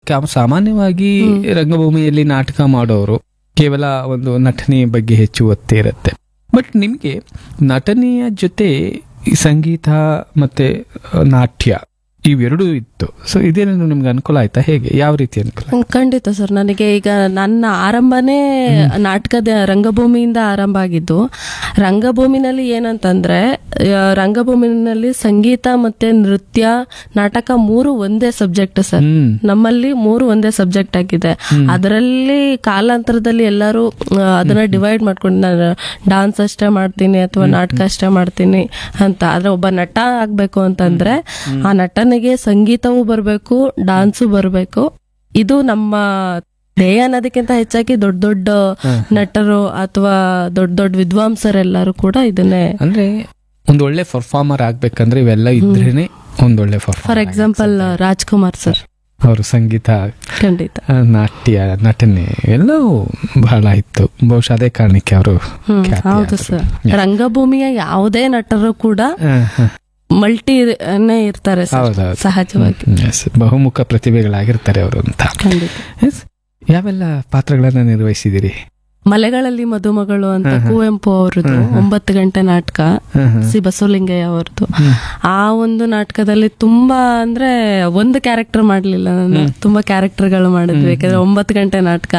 ಕಾ- ಸಾಮಾನ್ಯವಾಗಿ ರಂಗಭೂಮಿಯಲ್ಲಿ ನಾಟಕ ಮಾಡೋರು ಕೇವಲ ಒಂದು ನಟನೆಯ ಬಗ್ಗೆ ಹೆಚ್ಚು ಒತ್ತೇ ಇರುತ್ತೆ ಬಟ್ ನಿಮಗೆ ನಟನೆಯ ಜೊತೆ ಈ ಸಂಗೀತ ಮತ್ತೆ ಆ, ನಾಟ್ಯ ಇವೆರಡೂ ಇತ್ತು ಸೊ ಇದೇನು ನಿಮ್ಗೆ ಅನುಕೂಲ ಆಯ್ತಾ ಹೇಗೆ ಯಾವ ರೀತಿ ಅನುಕೂಲ ಹ್ಮ್, ಖಂಡಿತ ಸರ್ ನನಗೆ ಈಗ ನನ್ನ ಆರಂಭನೇ ನಾಟಕದ ರಂಗಭೂಮಿಯಿಂದ ಆರಂಭ ಆಗಿದ್ದು ರಂಗಭೂಮಿನಲ್ಲಿ ಏನಂತಂದ್ರೆ ಆ, ರಂಗಭೂಮಿನಲ್ಲಿ ಸಂಗೀತ ಮತ್ತೆ ನೃತ್ಯ ನಾಟಕ ಮೂರು ಒಂದೇ ಸಬ್ಜೆಕ್ಟ್ ಸರ್ ಹ್ಮ್ ನಮ್ಮಲ್ಲಿ ಮೂರು ಒಂದೇ ಸಬ್ಜೆಕ್ಟ್ ಆಗಿದೆ ಅದರಲ್ಲಿ ಕಾಲಾಂತರದಲ್ಲಿ ಎಲ್ಲರೂ ಆ, ಅದನ್ನ ಡಿವೈಡ್ ಮಾಡ್ಕೊಂಡು ನಾನು ಡಾನ್ಸ್ ಅಷ್ಟೇ ಮಾಡ್ತೀನಿ ಅಥವಾ ನಾಟಕ ಅಷ್ಟೇ ಮಾಡ್ತೀನಿ ಅಂತ ಆದ್ರೆ ಒಬ್ಬ ನಟ ಆಗ್ಬೇಕು ಅಂತಂದ್ರೆ ಆ ನಟನಿಗೆ ಸಂಗೀತವೂ ಬರಬೇಕು ಡಾನ್ಸು ಬರಬೇಕು ಇದು ನಮ್ಮ ಧ್ಯೇಯ ಅನ್ನೋದಕ್ಕಿಂತ ಹೆಚ್ಚಾಗಿ ದೊಡ್ಡ ದೊಡ್ಡ ನಟರು ಅಥವಾ ದೊಡ್ಡ ದೊಡ್ಡ ವಿದ್ವಾಂಸರೆಲ್ಲರೂ ಕೂಡ ಇದನ್ನೇ ಅಂದ್ರೆ ಒಂದು ಒಳ್ಳೆ ಪರ್ಫಾರ್ಮರ್ ಆಗ್ಬೇಕಂದ್ರೆ ಇವೆಲ್ಲ ಇದ್ರೇನೆ ಒಂದೊಳ್ಳೆ for performer example Rajkumar sir ಅವರು ಸಂಗೀತ ಖಂಡಿತ ಆ, ನಾಟ್ಯ ನಟನೆ ಎಲ್ಲವೂ ಬಹಳ ಇತ್ತು ಬಹುಶಃ ಅದೇ ಕಾರಣಕ್ಕೆ ಅವರು ಹ್ಮ್ ಹೌದು ಸರ್ ರಂಗಭೂಮಿಯ ಯಾವುದೇ ನಟರು ಕೂಡ ಮಲ್ಟಿ ಇರ್ತಾರೆ ಸರ್ ಹೌದೌದು. ಸಹಜವಾಗಿ ಬಹುಮುಖ ಪ್ರತಿಭೆಗಳಾಗಿರ್ತಾರೆ ಅವರು ಅಂತ ಖಂಡಿತ Yes. ಯಾವೆಲ್ಲ ಪಾತ್ರಗಳನ್ನ ನಿರ್ವಹಿಸಿದಿರಿ ಮಲೆಗಳಲ್ಲಿ ಮದುಮಗಳು ಅಂತ ಕುವೆಂಪು ಅವರದ್ದು ಒಂಬತ್ತು ಗಂಟೆ ನಾಟಕ ಸಿ ಬಸವಲಿಂಗಯ್ಯ ಅವರದ್ದು ಆ ಒಂದು ನಾಟಕದಲ್ಲಿ ತುಂಬಾ ಅಂದ್ರೆ ಒಂದು ಕ್ಯಾರೆಕ್ಟರ್ ಮಾಡ್ಲಿಲ್ಲ ನಾನು ತುಂಬಾ ಕ್ಯಾರೆಕ್ಟರ್ಗಳು ಮಾಡಿದ್ವಿ ಯಾಕಂದ್ರೆ ಒಂಬತ್ತು ಗಂಟೆ ನಾಟಕ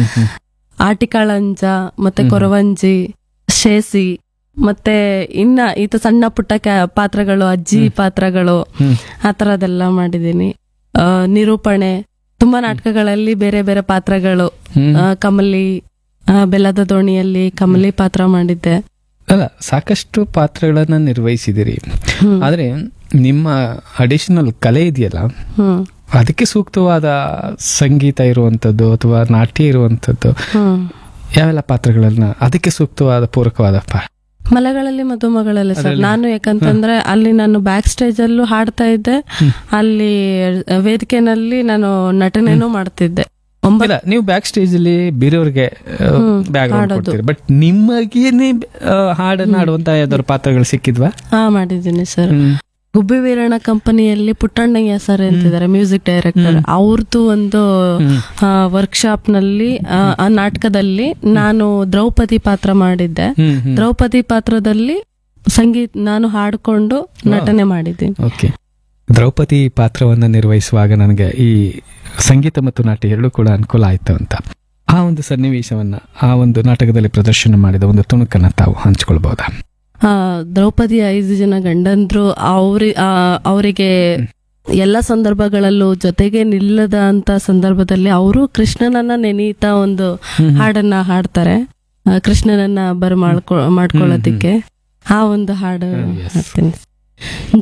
ಆಟಿಕಾಳಂಜ ಮತ್ತೆ ಕೊರವಂಜಿ ಶೇಸಿ ಮತ್ತೆ ಇನ್ನ ಈತ ಸಣ್ಣ ಪುಟ್ಟ ಕ್ಯಾ- ಪಾತ್ರಗಳು ಅಜ್ಜಿ ಪಾತ್ರಗಳು ಆ ತರದೆಲ್ಲ ಮಾಡಿದೀನಿ ಆ, ನಿರೂಪಣೆ ತುಂಬಾ ನಾಟಕಗಳಲ್ಲಿ ಬೇರೆ ಬೇರೆ ಪಾತ್ರಗಳು ಆ, ಕಮಲಿ ಆ, ಬೆಲ್ಲದ ದೋಣಿಯಲ್ಲಿ ಕಮಲಿ ಪಾತ್ರ ಮಾಡಿದ್ದೆ ಅಲ್ಲ ಸಾಕಷ್ಟು ಪಾತ್ರಗಳನ್ನ ನಿರ್ವಹಿಸಿದಿರಿ ಆದ್ರೆ ನಿಮ್ಮ ಅಡಿಷನಲ್ ಕಲೆ ಇದೆಯಲ್ಲ ಹ್ಮ್ ಅದಕ್ಕೆ ಸೂಕ್ತವಾದ ಸಂಗೀತ ಇರುವಂತದ್ದು ಅಥವಾ ನಾಟ್ಯ ಇರುವಂತದ್ದು ಹ್ಮ್ ಯಾವೆಲ್ಲ ಪಾತ್ರಗಳನ್ನ ಅದಕ್ಕೆ ಸೂಕ್ತವಾದ ಪೂರಕವಾದ ಪಾ ಮಲೆಗಳಲ್ಲಿ ಮದುಮಗಳಲ್ಲಿ ಸರ್ ನಾನು ಯಾಕಂತಂದ್ರೆ ಅಲ್ಲಿ ನಾನು ಬ್ಯಾಕ್ ಸ್ಟೇಜ್ ಅಲ್ಲೂ ಹಾಡ್ತಾ ಇದ್ದೆ ಅಲ್ಲಿ ವೇದಿಕೆನಲ್ಲಿ ನಾನು ನಟನೆನೂ ಮಾಡ್ತಿದ್ದೆ ಒಂಬತ್ತು ಇಲ್ಲ ನೀವು ಬ್ಯಾಕ್ ಸ್ಟೇಜ್ ಅಲ್ಲಿ ಬೇರೆಯವ್ರಿಗೆ ಬ್ಯಾಕ್ ಕೊಡ್ತೀರಿ ಬಟ್ ನಿಮಗೇನೆ ಆ, ಹಾಡನ್ನ ಆಡುವಂತ ಯಾವ್ದಾದ್ರು ಪಾತ್ರಗಳು ಸಿಕ್ಕಿದ್ವಾ ಹಾ ಮಾಡಿದ್ದೀನಿ ಸರ್ ಹ್ಮ್. ಗುಬ್ಬಿ ವೀರಣ್ಣ ಕಂಪನಿಯಲ್ಲಿ ಪುಟ್ಟಣ್ಣಯ್ಯ ಸರ್ ಅಂತಿದ್ದಾರೆ ಮ್ಯೂಸಿಕ್ ಡೈರೆಕ್ಟರ್ ಅವ್ರದ್ದು ಒಂದು ವರ್ಕ್ಶಾಪ್ ನಲ್ಲಿ ಆ, ಆ ನಾಟಕದಲ್ಲಿ ನಾನು ದ್ರೌಪದಿ ಪಾತ್ರ ಮಾಡಿದ್ದೆ ಹ್ಮ್ ಹ್ಮ್ ದ್ರೌಪದಿ ಪಾತ್ರದಲ್ಲಿ ಸಂಗೀತ ನಾನು ಹಾಡ್ಕೊಂಡು ನಟನೆ ಮಾಡಿದ್ದೀನಿ ಓಕೆ ದ್ರೌಪದಿ ಪಾತ್ರವನ್ನ ನಿರ್ವಹಿಸುವಾಗ ನನಗೆ ಈ ಸಂಗೀತ ಮತ್ತು ನಾಟ್ಯ ಎರಡೂ ಕೂಡ ಅನುಕೂಲ ಆಯ್ತು ಅಂತ ಆ ಒಂದು ಸನ್ನಿವೇಶವನ್ನ ಆ ಒಂದು ನಾಟಕದಲ್ಲಿ ಪ್ರದರ್ಶನ ಮಾಡಿದ ಒಂದು ತುಣುಕನ್ನ ತಾವು ಹಂಚ್ಕೊಳ್ಬಹುದಾ ಆ ದ್ರೌಪದಿ ಐದು ಜನ ಗಂಡಂದ್ರು ಅವ್ರಿ ಆ, ಅವರಿಗೆ ಎಲ್ಲ ಸಂದರ್ಭಗಳಲ್ಲೂ ಜೊತೆಗೆ ನಿಲ್ಲದ ಅಂತ ಸಂದರ್ಭದಲ್ಲಿ ಅವರು ಕೃಷ್ಣನನ್ನ ನೆನೀತಾ ಒಂದು ಹಾಡನ್ನ ಹಾಡ್ತಾರೆ ಆ, ಕೃಷ್ಣನನ್ನ ಬರ ಮಾಡ್ಕೊ ಮಾಡ್ಕೊಳ್ಳೋದಿಕ್ಕೆ ಆ ಒಂದು ಹಾಡು ಹಾಡ್ತೀನಿ